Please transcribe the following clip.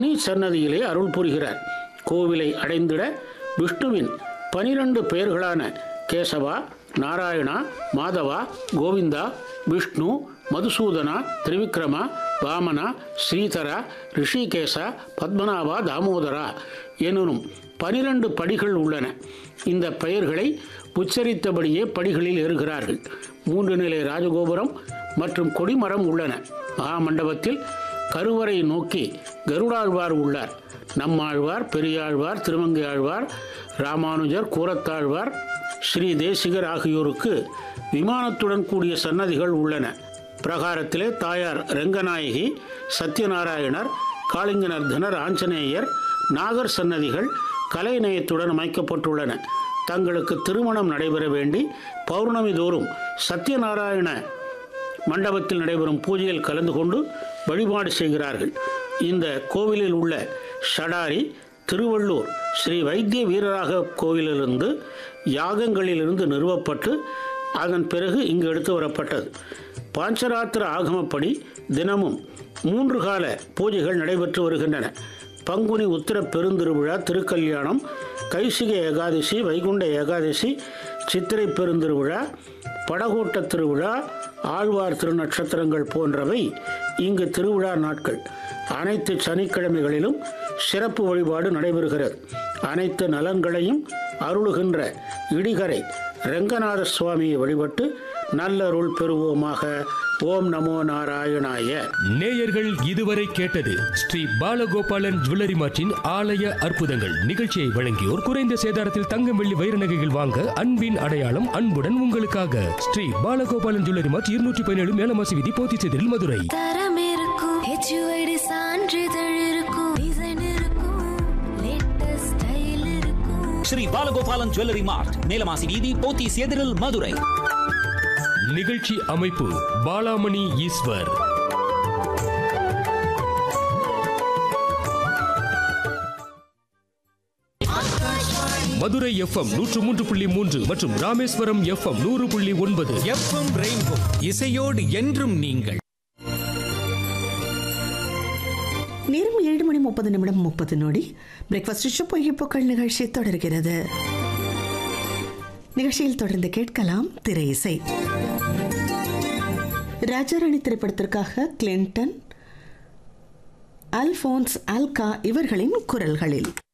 நீ சன்னதியிலே அருள் புரிகிறார் கோவிலை அடைந்திட விஷ்ணுவின் பனிரெண்டு பெயர்களான கேசவா நாராயணா மாதவா கோவிந்தா விஷ்ணு மதுசூதனா திரிவிக்ரமா வாமனா ஸ்ரீதரா ரிஷிகேசா பத்மநாபா தாமோதரா எனும் பனிரெண்டு படிகள் உள்ளன இந்த பெயர்களை உச்சரித்தபடியே படிகளில் ஏறுகிறார்கள் மூன்று நிலை ராஜகோபுரம் மற்றும் கொடிமரம் உள்ளன மகாமண்டபத்தில் கருவறை நோக்கி கருடாழ்வார் உள்ளார் நம்மாழ்வார் பெரியாழ்வார் திருமங்கை ஆழ்வார் ராமானுஜர் கூரத்தாழ்வார் ஸ்ரீ தேசிகர் ஆகியோருக்கு விமானத்துடன் கூடிய சன்னதிகள் உள்ளன பிரகாரத்திலே தாயார் ரெங்கநாயகி சத்யநாராயணர் காளிங்கநர்தனர் ஆஞ்சநேயர் நாகர் சன்னதிகள் கலைநயத்துடன் அமைக்கப்பட்டுள்ளன தங்களுக்கு திருமணம் நடைபெற வேண்டி பௌர்ணமி தோறும் சத்யநாராயண மண்டபத்தில் நடைபெறும் பூஜையில் கலந்து கொண்டு வழிபாடு செய்கிறார்கள் இந்த கோவிலில் உள்ள ஷடாரி திருவள்ளூர் ஸ்ரீ வைத்திய வீரராக கோவிலிலிருந்து யாகங்களிலிருந்து நிறுவப்பட்டு அதன் பிறகு இங்கு எடுத்து வரப்பட்டது பாஞ்சராத்திர ஆகமப்படி தினமும் மூன்று கால பூஜைகள் நடைபெற்று வருகின்றன பங்குனி உத்திர பெருந்திருவிழா திருக்கல்யாணம் கைசிக ஏகாதசி வைகுண்ட ஏகாதசி சித்திரை பெருந்திருவிழா படகோட்ட திருவிழா ஆழ்வார் திருநட்சத்திரங்கள் போன்றவை இங்கு திருவிழா நாட்கள் அனைத்து சனிக்கிழமைகளிலும் சிறப்பு வழிபாடு நடைபெறுகிறது அனைத்து நலன்களையும் அருளுகின்ற இடிகரை ரெங்கநாத சுவாமியை வழிபட்டு நல்லருள் பெறுவோமாக ஓம் நமோ நாராயணாய நேயர்கள் இதுவரை கேட்டது ஸ்ரீ பாலகோபாலன் ஜுவல்லரி மார்ட்டின் ஆலய அற்புதங்கள் நிகழ்ச்சியை வழங்கியோர் குறைந்த சேதாரத்தில் தங்கம் வெள்ளி வைர நகைகள் வாங்க அன்பின் அடையாளம் அன்புடன் உங்களுக்காக ஸ்ரீ பாலகோபாலன் ஜுவல்லரி மார்ட் இருநூற்றி பதினேழு மேலமாசி விதி போத்திச்செதில் மதுரை தரம் இருக்கும் ஹெச்யூஐடி சான்றிதழ் இருக்கும் டிசைன் இருக்கும் லேட்டஸ்ட் ஸ்டைல் இருக்கும் ஸ்ரீ பாலகோபாலன் ஜுவல்லரி மார்ட் மேலமாசி வீதி போத்தீஸ் எதிரில் மதுரை நிகழ்ச்சி அமைப்பு பாலாமணி ஈஸ்வர் மதுரை எஃப்எம் நூற்று மூன்று புள்ளி மூன்று மற்றும் ராமேஸ்வரம் எஃப்எம் நூறு புள்ளி ஒன்பது எஃப்எம் ரெயின்போ இசையோடு என்றும் நீங்கள் நேரம் ஏழு மணி முப்பது நிமிடம் முப்பது நொடி பிரேக்ஃபாஸ்ட் ஷோ பொய்யப்போக்கள் நிகழ்ச்சி தொடர்கிறது நிகழ்ச்சியில் தொடர்ந்து கேட்கலாம் திரை இசை ராஜாராணி திரைப்படத்திற்காக கிளின்டன் அல்போன்ஸ் ஆல்கா இவர்களின் குரல்களில்